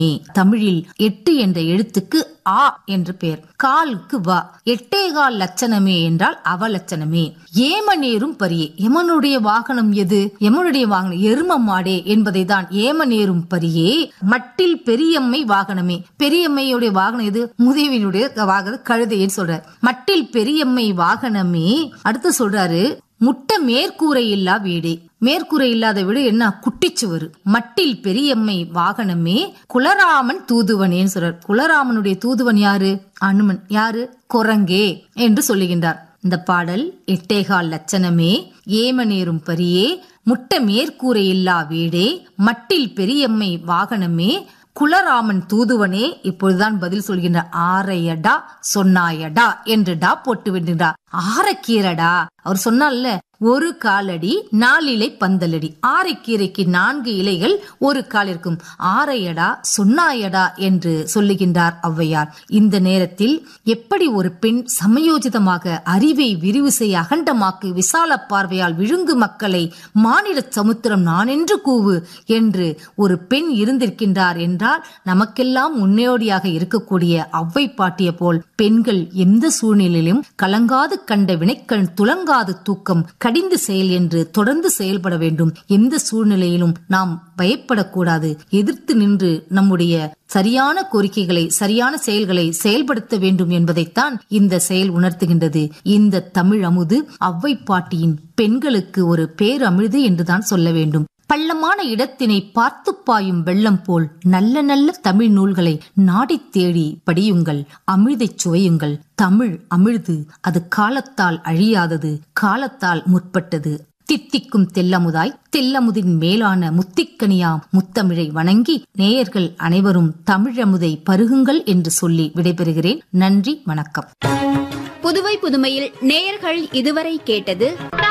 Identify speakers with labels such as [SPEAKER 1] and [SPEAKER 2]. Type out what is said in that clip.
[SPEAKER 1] தமிழில் எட்டு என்ற எழுத்துக்கு ஆ என்று பெயர் காலுக்கு வா எட்டே கால் லட்சணமே என்றால் அவலட்சணமே ஏமநேரும் பரியே எமனுடைய வாகனம் எது எமனுடைய வாகனம் எரும மாடே என்பதை தான் ஏமநேரும் பரியே மட்டில் பெரியம்மை வாகனமே பெரியம்மையுடைய வாகனம் எது முதியவினுடைய வாகனம் கழுதைன்னு சொல்றாரு மட்டில் பெரியம்மை வாகனமே அடுத்து சொல்றாரு முட்டை மேற்கூரை இல்லா வீடே மேற்கூரை இல்லாத வீடு என்ன குட்டிச்சுவரு மட்டில் பெரியம்மை வாகனமே குலராமன் தூதுவனேன்னு சொல்றார் குலராமனுடைய தூதுவன் யாரு அனுமன் யாரு குரங்கே என்று சொல்லுகின்றார் இந்த பாடல் எட்டேகால் லட்சணமே ஏமநேரும் பரியே முட்டை மேற்கூரை இல்லா வீடே மட்டில் பெரியம்மை வாகனமே குலராமன் தூதுவனே இப்பொழுதுதான் பதில் சொல்கின்ற ஆரையடா சொன்னாயடா என்று டா போட்டு விடுகின்றார் ஆரக்கீரடா அவர் சொன்னார்ல ஒரு காலடி நாலிலை பந்தலடி ஆரைக்கீரைக்கு நான்கு இலைகள் ஒரு கால் இருக்கும் ஆரையடா சொன்னாயடா என்று சொல்லுகின்றார் ஔவையார் இந்த நேரத்தில் எப்படி ஒரு பெண் சமயோஜிதமாக அறிவை விரிவு செய்ய அகண்டமாக்கு விசால பார்வையால் விழுங்கு மக்களை மாநில சமுத்திரம் நானென்று கூவு என்று ஒரு பெண் இருந்திருக்கின்றார் என்றால் நமக்கெல்லாம் முன்னோடியாக இருக்கக்கூடிய ஔவை பாட்டிய போல் பெண்கள் எந்த சூழ்நிலையிலும் கலங்காது கண்ட வினைக்கண் துலங்காது தூக்கம் கடிந்து செயல் என்று தொடர்ந்து செயல்பட வேண்டும் எந்த சூழ்நிலையிலும் நாம் பயப்படக்கூடாது எதிர்த்து நின்று நம்முடைய சரியான கோரிக்கைகளை சரியான செயல்களை செயல்படுத்த வேண்டும் என்பதைத்தான் இந்த செயல் உணர்த்துகின்றது இந்த தமிழ் அமுது அவ்வை பாட்டியின் பெண்களுக்கு ஒரு பேரமிழ்து என்றுதான் சொல்ல வேண்டும் பள்ளமான இடத்தினை பார்த்து பாயும் வெள்ளம் போல் நல்ல நல்ல தமிழ் நூல்களை நாடித் தேடி படியுங்கள் அமிழ்தைச் சுவையுங்கள் தமிழ் அமிழ்து அது காலத்தால் அழியாதது காலத்தால் முற்பட்டது தித்திக்கும் தெல்லமுதாய் தெல்லமுதின் மேலான முத்திக்கனியா முத்தமிழை வணங்கி நேயர்கள் அனைவரும் தமிழமுதை பருகுங்கள் என்று சொல்லி விடைபெறுகிறேன் நன்றி வணக்கம்
[SPEAKER 2] புதுவை புதுமையில் நேயர்கள் இதுவரை கேட்டது